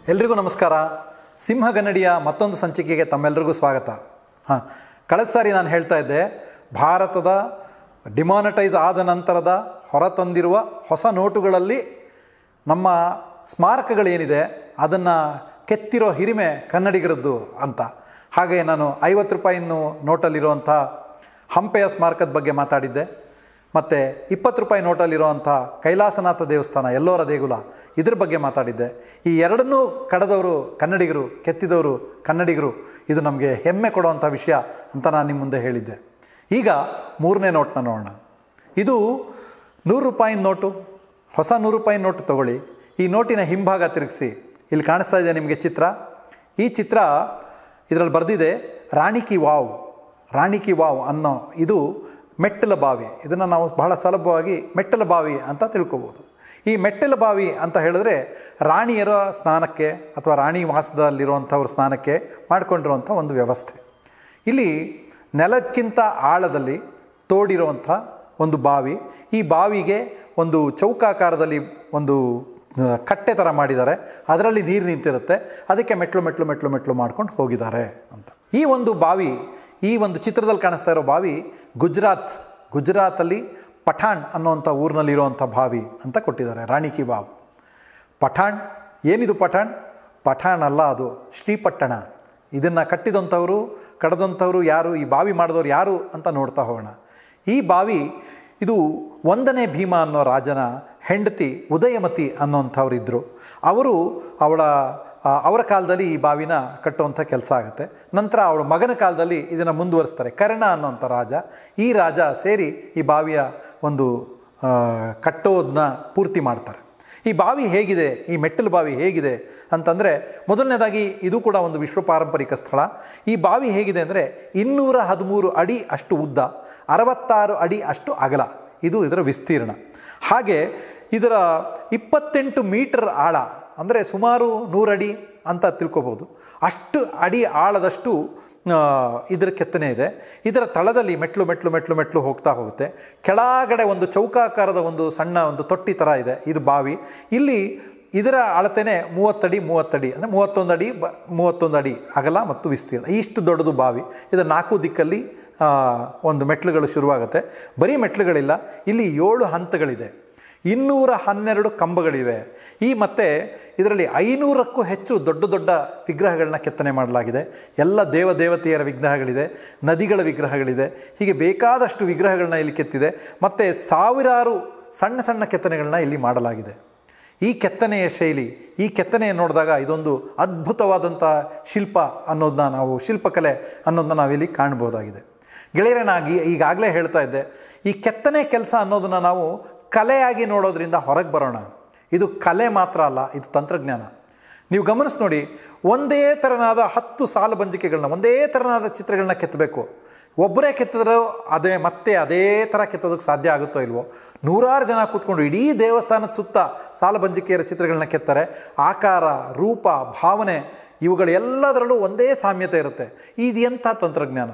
ಎಲ್ರಿಗೂ ನಮಸ್ಕಾರ ಸಿಂಹಗನ್ನಡಿಯ ಮತ್ತೊಂದು ಸಂಚಿಕೆಗೆ ತಮ್ಮೆಲ್ಲರಿಗೂ ಸ್ವಾಗತ ಹಾಂ ಕಳೆದ ಸಾರಿ ನಾನು ಹೇಳ್ತಾ ಇದ್ದೆ ಭಾರತದ ಡಿಮಾನಿಟೈಸ್ ಆದ ನಂತರದ ಹೊರತಂದಿರುವ ಹೊಸ ನೋಟುಗಳಲ್ಲಿ ನಮ್ಮ ಸ್ಮಾರಕಗಳೇನಿದೆ ಅದನ್ನು ಕೆತ್ತಿರೋ ಹಿರಿಮೆ ಕನ್ನಡಿಗರದ್ದು ಅಂತ ಹಾಗೆ ನಾನು ಐವತ್ತು ರೂಪಾಯಿನ ನೋಟಲ್ಲಿರುವಂಥ ಹಂಪೆಯ ಸ್ಮಾರಕದ ಬಗ್ಗೆ ಮಾತಾಡಿದ್ದೆ ಮತ್ತು ಇಪ್ಪತ್ತು ರೂಪಾಯಿ ನೋಟಲ್ಲಿರುವಂಥ ಕೈಲಾಸನಾಥ ದೇವಸ್ಥಾನ ಎಲ್ಲೋರ ದೇಗುಲ ಇದ್ರ ಬಗ್ಗೆ ಮಾತಾಡಿದ್ದೆ ಈ ಎರಡನ್ನೂ ಕಡದವರು ಕನ್ನಡಿಗರು ಕೆತ್ತಿದವರು ಕನ್ನಡಿಗರು ಇದು ನಮಗೆ ಹೆಮ್ಮೆ ಕೊಡುವಂಥ ವಿಷಯ ಅಂತ ನಾನು ನಿಮ್ಮ ಮುಂದೆ ಹೇಳಿದ್ದೆ ಈಗ ಮೂರನೇ ನೋಟ್ನ ನೋಡೋಣ ಇದು ನೂರು ರೂಪಾಯಿ ನೋಟು ಹೊಸ ನೂರು ರೂಪಾಯಿ ನೋಟು ತಗೊಳ್ಳಿ ಈ ನೋಟಿನ ಹಿಂಭಾಗ ತಿರುಗಿಸಿ ಇಲ್ಲಿ ಕಾಣಿಸ್ತಾ ಇದೆ ನಿಮಗೆ ಚಿತ್ರ ಈ ಚಿತ್ರ ಇದರಲ್ಲಿ ಬರೆದಿದೆ ರಾಣಿ ಕಿ ವಾವ್ ರಾಣಿ ಕಿ ವಾವ್ ಅನ್ನೋ ಇದು ಮೆಟ್ಟಲ ಬಾವಿ ಇದನ್ನು ನಾವು ಬಹಳ ಸುಲಭವಾಗಿ ಮೆಟ್ಟಲ ಬಾವಿ ಅಂತ ತಿಳ್ಕೊಬೋದು ಈ ಮೆಟ್ಟಲ ಬಾವಿ ಅಂತ ಹೇಳಿದ್ರೆ ರಾಣಿಯರ ಸ್ನಾನಕ್ಕೆ ಅಥವಾ ರಾಣಿ ವಾಸದಲ್ಲಿರುವಂಥವ್ರ ಸ್ನಾನಕ್ಕೆ ಮಾಡಿಕೊಂಡಿರುವಂಥ ಒಂದು ವ್ಯವಸ್ಥೆ ಇಲ್ಲಿ ನೆಲಕ್ಕಿಂತ ಆಳದಲ್ಲಿ ತೋಡಿರುವಂಥ ಒಂದು ಬಾವಿ ಈ ಬಾವಿಗೆ ಒಂದು ಚೌಕಾಕಾರದಲ್ಲಿ ಒಂದು ಆ, ಕಟ್ಟೆ ಥರ ಮಾಡಿದ್ದಾರೆ ಅದರಲ್ಲಿ ನೀರು ನಿಂತಿರುತ್ತೆ ಅದಕ್ಕೆ ಮೆಟ್ಲು ಮೆಟ್ಲು ಮೆಟ್ಲು ಮೆಟ್ಲು ಮಾಡ್ಕೊಂಡು ಹೋಗಿದ್ದಾರೆ ಅಂತ ಈ ಒಂದು ಬಾವಿ ಈ ಒಂದು ಚಿತ್ರದಲ್ಲಿ ಕಾಣಿಸ್ತಾ ಇರೋ ಬಾವಿ ಗುಜರಾತ್ ಗುಜರಾತಲ್ಲಿ ಪಠಾಣ್ ಅನ್ನೋಂಥ ಊರಿನಲ್ಲಿರುವಂಥ ಬಾವಿ ಅಂತ ಕೊಟ್ಟಿದ್ದಾರೆ ರಾಣಿ ಕಿ ಬಾವ್ ಪಠಾಣ್ ಏನಿದು ಪಠಾಣ್ ಪಠಾಣ್ ಅಲ್ಲ ಅದು ಶ್ರೀಪಟ್ಟಣ ಇದನ್ನು ಕಟ್ಟಿದಂಥವರು ಕಡದಂಥವರು ಯಾರು ಈ ಬಾವಿ ಮಾಡಿದವರು ಯಾರು ಅಂತ ನೋಡ್ತಾ ಹೋಗೋಣ ಈ ಬಾವಿ ಇದು ಒಂದನೇ ಭೀಮ ಅನ್ನೋ ರಾಜನ ಹೆಂಡತಿ ಉದಯಮತಿ ಅನ್ನೋಂಥವ್ರಿದ್ದರು ಅವರು ಅವಳ ಆ, ಅವರ ಕಾಲದಲ್ಲಿ ಈ ಬಾವಿನ ಕಟ್ಟುವಂಥ ಕೆಲಸ ಆಗುತ್ತೆ ನಂತರ ಅವಳ ಮಗನ ಕಾಲದಲ್ಲಿ ಇದನ್ನು ಮುಂದುವರಿಸ್ತಾರೆ ಕರ್ಣ ಅನ್ನೋಂಥ ರಾಜ ಈ ರಾಜ ಸೇರಿ ಈ ಬಾವಿಯ ಒಂದು ಆ, ಕಟ್ಟೋದನ್ನ ಪೂರ್ತಿ ಮಾಡ್ತಾರೆ ಈ ಬಾವಿ ಹೇಗಿದೆ ಈ ಮೆಟ್ಟಲು ಬಾವಿ ಹೇಗಿದೆ ಅಂತಂದರೆ ಮೊದಲನೇದಾಗಿ ಇದು ಕೂಡ ಒಂದು ವಿಶ್ವ ಪಾರಂಪರಿಕ ಸ್ಥಳ ಈ ಬಾವಿ ಹೇಗಿದೆ ಅಂದರೆ ಇನ್ನೂರ ಹದಿಮೂರು ಅಡಿ ಅಷ್ಟು ಉದ್ದ ಅರವತ್ತಾರು ಅಡಿ ಅಷ್ಟು ಅಗಲ ಇದು ಇದರ ವಿಸ್ತೀರ್ಣ ಹಾಗೆ ಇದರ ಇಪ್ಪತ್ತೆಂಟು ಮೀಟರ್ ಆಳ ಅಂದರೆ ಸುಮಾರು ನೂರಡಿ ಅಂತ ತಿಳ್ಕೊಬೋದು ಅಷ್ಟು ಅಡಿ ಆಳದಷ್ಟು ಆ, ಇದರ ಕೆತ್ತನೆ ಇದೆ ಇದರ ತಳದಲ್ಲಿ ಮೆಟ್ಲು ಮೆಟ್ಲು ಮೆಟ್ಲು ಮೆಟ್ಲು ಹೋಗ್ತಾ ಹೋಗುತ್ತೆ ಕೆಳಗಡೆ ಒಂದು ಚೌಕಾಕಾರದ ಒಂದು ಸಣ್ಣ ಒಂದು ತೊಟ್ಟಿ ಥರ ಇದೆ ಇದು ಬಾವಿ ಇಲ್ಲಿ ಇದರ ಅಳತೆನೇ ಮೂವತ್ತಡಿ ಮೂವತ್ತಡಿ ಅಂದರೆ ಮೂವತ್ತೊಂದು ಅಡಿ ಬ ಮೂವತ್ತೊಂದು ಅಡಿ ಅಗಲ ಮತ್ತು ವಿಸ್ತೀರ್ಣ ಇಷ್ಟು ದೊಡ್ಡದು ಬಾವಿ ಇದು ನಾಲ್ಕು ದಿಕ್ಕಲ್ಲಿ ಆ, ಒಂದು ಮೆಟ್ಲುಗಳು ಶುರುವಾಗುತ್ತೆ ಬರೀ ಮೆಟ್ಲುಗಳಿಲ್ಲ ಇಲ್ಲಿ ಏಳು ಹಂತಗಳಿದೆ ಇನ್ನೂರ ಹನ್ನೆರಡು ಕಂಬಗಳಿವೆ ಈ ಮತ್ತೆ ಇದರಲ್ಲಿ ಐನೂರಕ್ಕೂ ಹೆಚ್ಚು ದೊಡ್ಡ ದೊಡ್ಡ ವಿಗ್ರಹಗಳನ್ನ ಕೆತ್ತನೆ ಮಾಡಲಾಗಿದೆ ಎಲ್ಲ ದೇವ ದೇವತೆಯರ ವಿಗ್ರಹಗಳಿದೆ ನದಿಗಳ ವಿಗ್ರಹಗಳಿದೆ ಹೀಗೆ ಬೇಕಾದಷ್ಟು ವಿಗ್ರಹಗಳನ್ನ ಇಲ್ಲಿ ಕೆತ್ತಿದೆ ಮತ್ತು ಸಾವಿರಾರು ಸಣ್ಣ ಸಣ್ಣ ಕೆತ್ತನೆಗಳನ್ನ ಇಲ್ಲಿ ಮಾಡಲಾಗಿದೆ ಈ ಕೆತ್ತನೆಯ ಶೈಲಿ ಈ ಕೆತ್ತನೆ ನೋಡಿದಾಗ ಇದೊಂದು ಅದ್ಭುತವಾದಂಥ ಶಿಲ್ಪ ಅನ್ನೋದನ್ನ ನಾವು ಶಿಲ್ಪಕಲೆ ಅನ್ನೋದನ್ನ ನಾವಿಲ್ಲಿ ಕಾಣ್ಬೋದಾಗಿದೆ ಗೆಳೆಯರನಾಗಿ ಈಗಾಗಲೇ ಹೇಳ್ತಾ ಇದ್ದೆ ಈ ಕೆತ್ತನೆ ಕೆಲಸ ಅನ್ನೋದನ್ನು ನಾವು ಕಲೆಯಾಗಿ ನೋಡೋದ್ರಿಂದ ಹೊರಗೆ ಬರೋಣ ಇದು ಕಲೆ ಮಾತ್ರ ಅಲ್ಲ ಇದು ತಂತ್ರಜ್ಞಾನ ನೀವು ಗಮನಿಸಿ ನೋಡಿ ಒಂದೇ ಥರನಾದ ಹತ್ತು ಸಾಲು ಬಂಜಿಕೆಗಳನ್ನ ಒಂದೇ ಥರನಾದ ಚಿತ್ರಗಳನ್ನ ಕೆತ್ತಬೇಕು ಒಬ್ಬರೇ ಕೆತ್ತಿದ್ರೂ ಅದೇ ಮತ್ತೆ ಅದೇ ಥರ ಕೆತ್ತೋದಕ್ಕೆ ಸಾಧ್ಯ ಆಗುತ್ತೋ ಇಲ್ವೋ ನೂರಾರು ಜನ ಕೂತ್ಕೊಂಡು ಇಡೀ ದೇವಸ್ಥಾನದ ಸುತ್ತ ಸಾಲು ಬಂಜಿಕೆಯರ ಚಿತ್ರಗಳನ್ನ ಕೆತ್ತಾರೆ ಆಕಾರ ರೂಪ ಭಾವನೆ ಇವುಗಳೆಲ್ಲದರಲ್ಲೂ ಒಂದೇ ಸಾಮ್ಯತೆ ಇರುತ್ತೆ ಇದು ಎಂಥ ತಂತ್ರಜ್ಞಾನ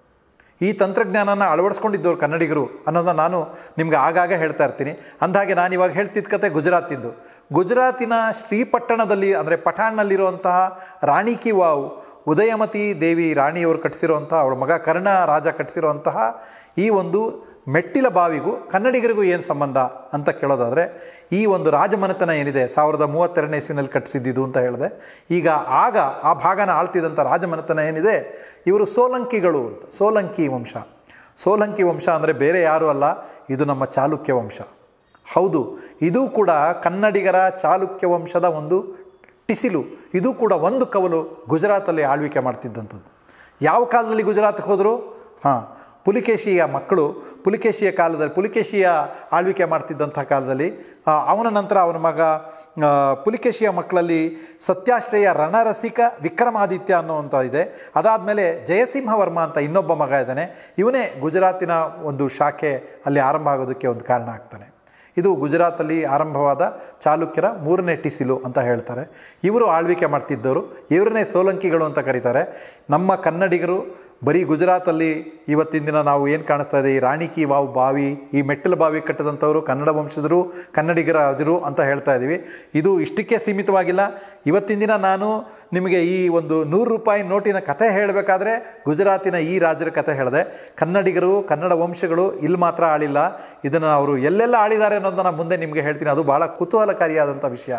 ಈ ತಂತ್ರಜ್ಞಾನನ ಅಳವಡಿಸ್ಕೊಂಡಿದ್ದವ್ರು ಕನ್ನಡಿಗರು ಅನ್ನೋದನ್ನ ನಾನು ನಿಮ್ಗೆ ಆಗಾಗ ಹೇಳ್ತಾ ಇರ್ತೀನಿ ಅಂದಾಗೆ ನಾನು ಇವಾಗ ಹೇಳ್ತಿದ್ದ ಕತೆ ಗುಜರಾತಿಂದು ಗುಜರಾತಿನ ಶ್ರೀಪಟ್ಟಣದಲ್ಲಿ ಅಂದರೆ ಪಠಾಣ್ಣಲ್ಲಿರುವಂತಹ ರಾಣಿ ಕಿ ವಾವ್ ಉದಯಮತಿ ದೇವಿ ರಾಣಿಯವರು ಕಟ್ಟಿಸಿರುವಂತಹ ಅವಳ ಮಗ ಕರ್ಣ ರಾಜ ಕಟ್ಟಿಸಿರುವಂತಹ ಈ ಒಂದು ಮೆಟ್ಟಿಲ ಬಾವಿಗೂ ಕನ್ನಡಿಗರಿಗೂ ಏನು ಸಂಬಂಧ ಅಂತ ಕೇಳೋದಾದರೆ ಈ ಒಂದು ರಾಜಮನೆತನ ಏನಿದೆ ಸಾವಿರದ ಮೂವತ್ತೆರಡನೇ ಇಸ್ವಿನಲ್ಲಿ ಕಟ್ಟಿಸಿದ್ದು ಅಂತ ಹೇಳಿದೆ ಈಗ ಆಗ ಆ ಭಾಗನ ಆಳ್ತಿದ್ದಂಥ ರಾಜಮನೆತನ ಏನಿದೆ ಇವರು ಸೋಲಂಕಿಗಳು ಅಂತ ಸೋಲಂಕಿ ವಂಶ ಸೋಲಂಕಿ ವಂಶ ಅಂದರೆ ಬೇರೆ ಯಾರೂ ಅಲ್ಲ ಇದು ನಮ್ಮ ಚಾಲುಕ್ಯ ವಂಶ ಹೌದು ಇದು ಕೂಡ ಕನ್ನಡಿಗರ ಚಾಲುಕ್ಯ ವಂಶದ ಒಂದು ಟಿಸಿಲು ಇದು ಕೂಡ ಒಂದು ಕವಲು ಗುಜರಾತಲ್ಲಿ ಆಳ್ವಿಕೆ ಮಾಡ್ತಿದ್ದಂಥದ್ದು ಯಾವ ಕಾಲದಲ್ಲಿ ಗುಜರಾತ್ಗೆ ಹೋದರು ಹಾಂ ಪುಲಿಕೇಶಿಯ ಮಕ್ಕಳು ಪುಲಿಕೇಶಿಯ ಕಾಲದಲ್ಲಿ ಪುಲಿಕೇಶಿಯ ಆಳ್ವಿಕೆ ಮಾಡ್ತಿದ್ದಂಥ ಕಾಲದಲ್ಲಿ ಆ, ಅವನ ನಂತರ ಅವನ ಮಗ ಆ, ಪುಲಿಕೇಶಿಯ ಮಕ್ಕಳಲ್ಲಿ ಸತ್ಯಾಶ್ರಯ ರಣರಸಿಕ ವಿಕ್ರಮಾದಿತ್ಯ ಅನ್ನುವಂಥ ಇದೆ ಅದಾದಮೇಲೆ ಜಯಸಿಂಹವರ್ಮ ಅಂತ ಇನ್ನೊಬ್ಬ ಮಗ ಇದ್ದಾನೆ ಇವನೇ ಗುಜರಾತಿನ ಒಂದು ಶಾಖೆ ಅಲ್ಲಿ ಆರಂಭ ಆಗೋದಕ್ಕೆ ಒಂದು ಕಾರಣ ಆಗ್ತಾನೆ ಇದು ಗುಜರಾತಲ್ಲಿ ಆರಂಭವಾದ ಚಾಲುಕ್ಯರ ಮೂರನೇ ಟಿಸಿಲು ಅಂತ ಹೇಳ್ತಾರೆ ಇವರು ಆಳ್ವಿಕೆ ಮಾಡ್ತಿದ್ದವರು ಇವರನ್ನೇ ಸೋಲಂಕಿಗಳು ಅಂತ ಕರೀತಾರೆ ನಮ್ಮ ಕನ್ನಡಿಗರು ಬರೀ ಗುಜರಾತಲ್ಲಿ ಇವತ್ತಿನ ದಿನ ನಾವು ಏನು ಕಾಣಿಸ್ತಾ ಇದೆ ಈ ರಾಣಿ ಕಿ ವಾವ್ ಬಾವಿ ಈ ಮೆಟ್ಟಲು ಬಾವಿ ಕಟ್ಟಿದಂಥವರು ಕನ್ನಡ ವಂಶಜರು ಕನ್ನಡಿಗರ ರಾಜರು ಅಂತ ಹೇಳ್ತಾ ಇದ್ದೀವಿ ಇದು ಇಷ್ಟಕ್ಕೆ ಸೀಮಿತವಾಗಿಲ್ಲ ಇವತ್ತಿನ ದಿನ ನಾನು ನಿಮಗೆ ಈ ಒಂದು ನೂರು ರೂಪಾಯಿ ನೋಟಿನ ಕಥೆ ಹೇಳಬೇಕಾದ್ರೆ ಗುಜರಾತಿನ ಈ ರಾಜರ ಕಥೆ ಹೇಳಿದೆ ಕನ್ನಡಿಗರು ಕನ್ನಡ ವಂಶಗಳು ಇಲ್ಲಿ ಮಾತ್ರ ಆಳಿಲ್ಲ ಇದನ್ನು ಅವರು ಎಲ್ಲೆಲ್ಲ ಆಳಿದ್ದಾರೆ ಅನ್ನೋದನ್ನು ಮುಂದೆ ನಿಮಗೆ ಹೇಳ್ತೀನಿ ಅದು ಭಾಳ ಕುತೂಹಲಕಾರಿಯಾದಂಥ ವಿಷಯ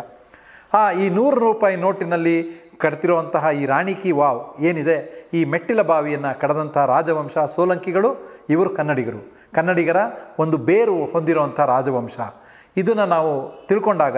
ಆ ಈ ನೂರು ರೂಪಾಯಿ ನೋಟಿನಲ್ಲಿ ಕಟ್ತಿರುವಂತಹ ಈ ರಾಣಿ ಕಿ ವಾವ್ ಏನಿದೆ ಈ ಮೆಟ್ಟಿಲ ಬಾವಿಯನ್ನು ಕಡದಂಥ ರಾಜವಂಶ ಸೋಲಂಕಿಗಳು ಇವರು ಕನ್ನಡಿಗರು ಕನ್ನಡಿಗರ ಒಂದು ಬೇರು ಹೊಂದಿರುವಂಥ ರಾಜವಂಶ ಇದನ್ನು ನಾವು ತಿಳ್ಕೊಂಡಾಗ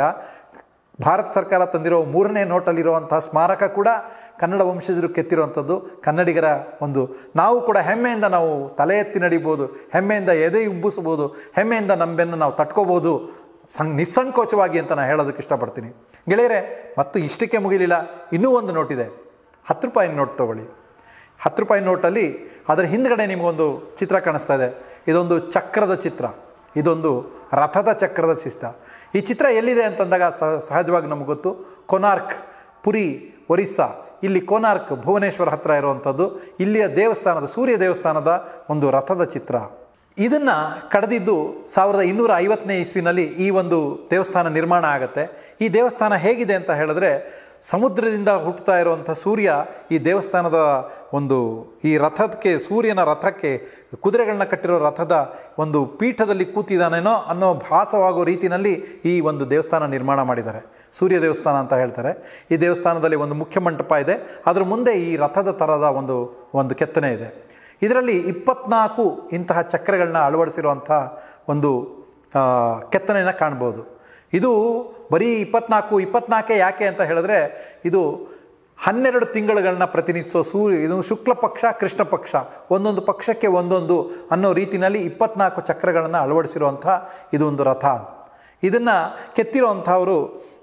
ಭಾರತ ಸರ್ಕಾರ ತಂದಿರೋ ಮೂರನೇ ನೋಟಲ್ಲಿರುವಂಥ ಸ್ಮಾರಕ ಕೂಡ ಕನ್ನಡ ವಂಶಜರು ಕೆತ್ತಿರುವಂಥದ್ದು ಕನ್ನಡಿಗರ ಒಂದು ನಾವು ಕೂಡ ಹೆಮ್ಮೆಯಿಂದ ನಾವು ತಲೆ ಎತ್ತಿ ನಡಿಬೋದು ಹೆಮ್ಮೆಯಿಂದ ಎದೆ ಉಬ್ಬಿಸ್ಬೋದು ಹೆಮ್ಮೆಯಿಂದ ನಂಬೆನ್ನು ನಾವು ತಟ್ಕೋಬೋದು ಸಂ ನಿಸ್ಸಂಕೋಚವಾಗಿ ಅಂತ ನಾನು ಹೇಳೋದಕ್ಕೆ ಇಷ್ಟಪಡ್ತೀನಿ ಗೆಳೆಯರೆ ಮತ್ತು ಇಷ್ಟಕ್ಕೆ ಮುಗಿಲಿಲ್ಲ ಇನ್ನೂ ಒಂದು ನೋಟಿದೆ ಹತ್ತು ರೂಪಾಯಿ ನೋಟ್ ತೊಗೊಳ್ಳಿ ಹತ್ತು ರೂಪಾಯಿ ನೋಟಲ್ಲಿ ಅದರ ಹಿಂದ್ಗಡೆ ನಿಮಗೊಂದು ಚಿತ್ರ ಕಾಣಿಸ್ತಾ ಇದೆ ಇದೊಂದು ಚಕ್ರದ ಚಿತ್ರ ಇದೊಂದು ರಥದ ಚಕ್ರದ ಚಿತ್ರ ಈ ಚಿತ್ರ ಎಲ್ಲಿದೆ ಅಂತಂದಾಗ ಸಹ ಸಹಜವಾಗಿ ನಮಗೆ ಗೊತ್ತು ಕೊನಾರ್ಕ್ ಪುರಿ ಒರಿಸ್ಸಾ ಇಲ್ಲಿ ಕೋನಾರ್ಕ್ ಭುವನೇಶ್ವರ ಹತ್ರ ಇರುವಂಥದ್ದು ಇಲ್ಲಿಯ ದೇವಸ್ಥಾನದ ಸೂರ್ಯ ದೇವಸ್ಥಾನದ ಒಂದು ರಥದ ಚಿತ್ರ ಇದನ್ನು ಕಳೆದಿದ್ದು ಸಾವಿರದ ಇನ್ನೂರ ಐವತ್ತನೇ ಇಸ್ವಿನಲ್ಲಿ ಈ ಒಂದು ದೇವಸ್ಥಾನ ನಿರ್ಮಾಣ ಆಗುತ್ತೆ ಈ ದೇವಸ್ಥಾನ ಹೇಗಿದೆ ಅಂತ ಹೇಳಿದ್ರೆ ಸಮುದ್ರದಿಂದ ಹುಟ್ಟುತ್ತಾ ಇರುವಂಥ ಸೂರ್ಯ ಈ ದೇವಸ್ಥಾನದ ಒಂದು ಈ ರಥಕ್ಕೆ ಸೂರ್ಯನ ರಥಕ್ಕೆ ಕುದುರೆಗಳನ್ನ ಕಟ್ಟಿರೋ ರಥದ ಒಂದು ಪೀಠದಲ್ಲಿ ಕೂತಿದ್ದಾನೇನೋ ಅನ್ನೋ ಭಾಸವಾಗೋ ರೀತಿಯಲ್ಲಿ ಈ ಒಂದು ದೇವಸ್ಥಾನ ನಿರ್ಮಾಣ ಮಾಡಿದ್ದಾರೆ ಸೂರ್ಯ ದೇವಸ್ಥಾನ ಅಂತ ಹೇಳ್ತಾರೆ ಈ ದೇವಸ್ಥಾನದಲ್ಲಿ ಒಂದು ಮುಖ್ಯ ಮಂಟಪ ಇದೆ ಅದರ ಮುಂದೆ ಈ ರಥದ ಥರದ ಒಂದು ಒಂದು ಕೆತ್ತನೆ ಇದೆ ಇದರಲ್ಲಿ ಇಪ್ಪತ್ನಾಲ್ಕು ಇಂತಹ ಚಕ್ರಗಳನ್ನ ಅಳವಡಿಸಿರುವಂಥ ಒಂದು ಕೆತ್ತನೆಯನ್ನು ಕಾಣ್ಬೋದು ಇದು ಬರೀ ಇಪ್ಪತ್ನಾಲ್ಕು ಇಪ್ಪತ್ನಾಲ್ಕೇ ಯಾಕೆ ಅಂತ ಹೇಳಿದ್ರೆ ಇದು ಹನ್ನೆರಡು ತಿಂಗಳುಗಳನ್ನ ಪ್ರತಿನಿಧಿಸೋ ಸೂರ್ಯ ಇದು ಶುಕ್ಲ ಪಕ್ಷ ಕೃಷ್ಣ ಪಕ್ಷ ಒಂದೊಂದು ಪಕ್ಷಕ್ಕೆ ಒಂದೊಂದು ಅನ್ನೋ ರೀತಿಯಲ್ಲಿ ಇಪ್ಪತ್ನಾಲ್ಕು ಚಕ್ರಗಳನ್ನು ಅಳವಡಿಸಿರುವಂಥ ಇದು ಒಂದು ರಥ ಇದನ್ನು ಕೆತ್ತಿರುವಂಥವರು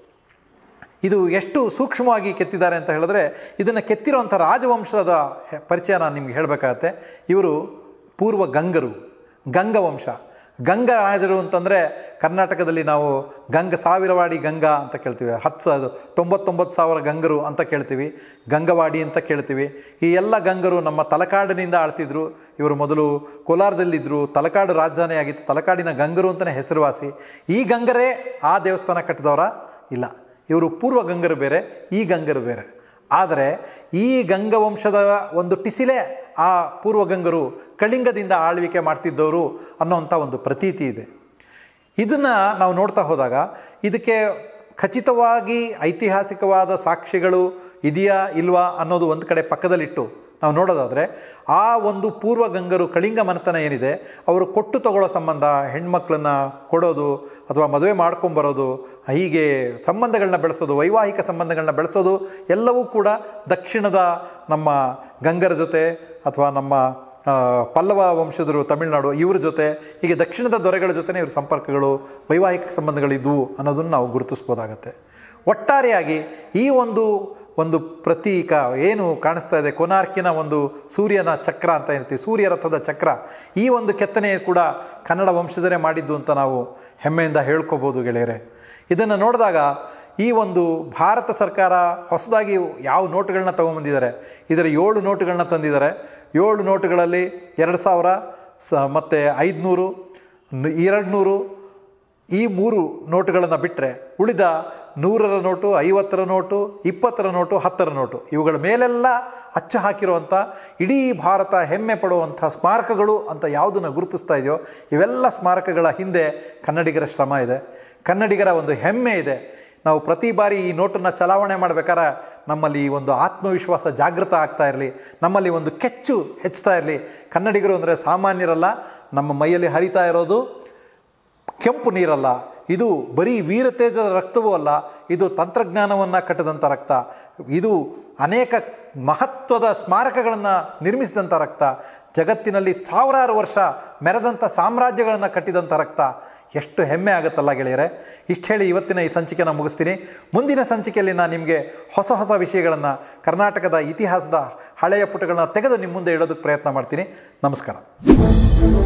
ಇದು ಎಷ್ಟು ಸೂಕ್ಷ್ಮವಾಗಿ ಕೆತ್ತಿದ್ದಾರೆ ಅಂತ ಹೇಳಿದ್ರೆ ಇದನ್ನು ಕೆತ್ತಿರುವಂಥ ರಾಜವಂಶದ ಪರಿಚಯ ನಾನು ನಿಮ್ಗೆ ಹೇಳಬೇಕಾಗತ್ತೆ ಇವರು ಪೂರ್ವ ಗಂಗರು ಗಂಗವಂಶ ಗಂಗ ರಾಜರು ಅಂತಂದರೆ ಕರ್ನಾಟಕದಲ್ಲಿ ನಾವು ಗಂಗ ಸಾವಿರವಾಡಿ ಗಂಗಾ ಅಂತ ಕೇಳ್ತೀವಿ ಹತ್ತು ಅದು ತೊಂಬತ್ತೊಂಬತ್ತು ಸಾವಿರ ಗಂಗರು ಅಂತ ಕೇಳ್ತೀವಿ ಗಂಗವಾಡಿ ಅಂತ ಕೇಳ್ತೀವಿ ಈ ಎಲ್ಲ ಗಂಗರು ನಮ್ಮ ತಲಕಾಡಿನಿಂದ ಆಳ್ತಿದ್ರು ಇವರು ಮೊದಲು ಕೋಲಾರದಲ್ಲಿದ್ದರು ತಲಕಾಡು ರಾಜಧಾನಿಯಾಗಿತ್ತು ತಲಕಾಡಿನ ಗಂಗರು ಅಂತಲೇ ಹೆಸರುವಾಸಿ ಈ ಗಂಗರೇ ಆ ದೇವಸ್ಥಾನ ಕಟ್ಟಿದವರ ಇಲ್ಲ ಇವರು ಪೂರ್ವ ಗಂಗರು ಬೇರೆ ಈ ಗಂಗರು ಬೇರೆ ಆದರೆ ಈ ಗಂಗವಂಶದ ಒಂದು ಟಿಸಿಲೆ ಆ ಪೂರ್ವ ಗಂಗರು ಕಳಿಂಗದಿಂದ ಆಳ್ವಿಕೆ ಮಾಡ್ತಿದ್ದವರು ಅನ್ನೋವಂಥ ಒಂದು ಪ್ರತೀತಿ ಇದೆ ಇದನ್ನು ನಾವು ನೋಡ್ತಾ ಹೋದಾಗ ಇದಕ್ಕೆ ಖಚಿತವಾಗಿ ಐತಿಹಾಸಿಕವಾದ ಸಾಕ್ಷಿಗಳು ಇದೆಯಾ ಇಲ್ವಾ ಅನ್ನೋದು ಒಂದು ಕಡೆ ಪಕ್ಕದಲ್ಲಿಟ್ಟು ನಾವು ನೋಡೋದಾದರೆ ಆ ಒಂದು ಪೂರ್ವ ಗಂಗರು ಕಳಿಂಗ ಮನೆತನ ಏನಿದೆ ಅವರು ಕೊಟ್ಟು ತಗೊಳ್ಳೋ ಸಂಬಂಧ ಹೆಣ್ಮಕ್ಳನ್ನ ಕೊಡೋದು ಅಥವಾ ಮದುವೆ ಮಾಡ್ಕೊಂಬರೋದು ಹೀಗೆ ಸಂಬಂಧಗಳನ್ನ ಬೆಳೆಸೋದು ವೈವಾಹಿಕ ಸಂಬಂಧಗಳನ್ನ ಬೆಳೆಸೋದು ಎಲ್ಲವೂ ಕೂಡ ದಕ್ಷಿಣದ ನಮ್ಮ ಗಂಗರ ಜೊತೆ ಅಥವಾ ನಮ್ಮ ಪಲ್ಲವ ವಂಶದರು ತಮಿಳುನಾಡು ಇವ್ರ ಜೊತೆ ಹೀಗೆ ದಕ್ಷಿಣದ ದೊರೆಗಳ ಜೊತೆ ಇವ್ರ ಸಂಪರ್ಕಗಳು ವೈವಾಹಿಕ ಸಂಬಂಧಗಳಿದ್ವು ಅನ್ನೋದನ್ನು ನಾವು ಗುರುತಿಸ್ಬೋದಾಗತ್ತೆ ಒಟ್ಟಾರೆಯಾಗಿ ಈ ಒಂದು ಒಂದು ಪ್ರತೀಕ ಏನು ಕಾಣಿಸ್ತಾ ಇದೆ ಕೊನಾರ್ಕಿನ ಒಂದು ಸೂರ್ಯನ ಚಕ್ರ ಅಂತ ಹೇಳ್ತೀವಿ ಸೂರ್ಯ ರಥದ ಚಕ್ರ ಈ ಒಂದು ಕೆತ್ತನೆ ಕೂಡ ಕನ್ನಡ ವಂಶಜರೇ ಮಾಡಿದ್ದು ಅಂತ ನಾವು ಹೆಮ್ಮೆಯಿಂದ ಹೇಳ್ಕೋಬೋದು ಗೆಳೆಯರೆ ಇದನ್ನು ನೋಡಿದಾಗ ಈ ಒಂದು ಭಾರತ ಸರ್ಕಾರ ಹೊಸದಾಗಿ ಯಾವ ನೋಟುಗಳನ್ನ ತೊಗೊಂಬಂದಿದ್ದಾರೆ ಇದರ ಏಳು ನೋಟುಗಳನ್ನ ತಂದಿದ್ದಾರೆ ಏಳು ನೋಟುಗಳಲ್ಲಿ ಎರಡು ಸಾವಿರ ಸ ಮತ್ತು ಐದುನೂರು ಎರಡು ನೂರು ಈ ಮೂರು ನೋಟುಗಳನ್ನು ಬಿಟ್ಟರೆ ಉಳಿದ ನೂರರ ನೋಟು ಐವತ್ತರ ನೋಟು ಇಪ್ಪತ್ತರ ನೋಟು ಹತ್ತರ ನೋಟು ಇವುಗಳ ಮೇಲೆಲ್ಲ ಅಚ್ಚು ಹಾಕಿರುವಂಥ ಇಡೀ ಭಾರತ ಹೆಮ್ಮೆ ಪಡುವಂಥ ಸ್ಮಾರಕಗಳು ಅಂತ ಯಾವುದನ್ನು ಗುರುತಿಸ್ತಾ ಇದೆಯೋ ಇವೆಲ್ಲ ಸ್ಮಾರಕಗಳ ಹಿಂದೆ ಕನ್ನಡಿಗರ ಶ್ರಮ ಇದೆ ಕನ್ನಡಿಗರ ಒಂದು ಹೆಮ್ಮೆ ಇದೆ ನಾವು ಪ್ರತಿ ಬಾರಿ ಈ ನೋಟನ್ನು ಚಲಾವಣೆ ಮಾಡಬೇಕಾದ್ರೆ ನಮ್ಮಲ್ಲಿ ಈ ಒಂದು ಆತ್ಮವಿಶ್ವಾಸ ಜಾಗೃತ ಆಗ್ತಾ ಇರಲಿ ನಮ್ಮಲ್ಲಿ ಒಂದು ಕೆಚ್ಚು ಹೆಚ್ಚುತ್ತಾ ಇರಲಿ ಕನ್ನಡಿಗರು ಅಂದರೆ ಸಾಮಾನ್ಯರಲ್ಲ ನಮ್ಮ ಮೈಯಲ್ಲಿ ಹರಿತಾ ಇರೋದು ಕೆಂಪು ನೀರಲ್ಲ ಇದು ಬರೀ ವೀರತೇಜದ ರಕ್ತವೂ ಅಲ್ಲ ಇದು ತಂತ್ರಜ್ಞಾನವನ್ನು ಕಟ್ಟದಂಥ ರಕ್ತ ಇದು ಅನೇಕ ಮಹತ್ವದ ಸ್ಮಾರಕಗಳನ್ನು ನಿರ್ಮಿಸಿದಂಥ ರಕ್ತ ಜಗತ್ತಿನಲ್ಲಿ ಸಾವಿರಾರು ವರ್ಷ ಮೆರೆದಂಥ ಸಾಮ್ರಾಜ್ಯಗಳನ್ನು ಕಟ್ಟಿದಂಥ ರಕ್ತ ಎಷ್ಟು ಹೆಮ್ಮೆ ಆಗುತ್ತಲ್ಲ ಗೆಳೆಯರೆ ಇಷ್ಟು ಹೇಳಿ ಇವತ್ತಿನ ಈ ಸಂಚಿಕೆನ ಮುಗಿಸ್ತೀನಿ ಮುಂದಿನ ಸಂಚಿಕೆಯಲ್ಲಿ ನಾನು ನಿಮಗೆ ಹೊಸ ಹೊಸ ವಿಷಯಗಳನ್ನು ಕರ್ನಾಟಕದ ಇತಿಹಾಸದ ಹಳೆಯ ಪುಟಗಳನ್ನ ತೆಗೆದು ನಿಮ್ಮ ಮುಂದೆ ಇಡೋದಕ್ಕೆ ಪ್ರಯತ್ನ ಮಾಡ್ತೀನಿ ನಮಸ್ಕಾರ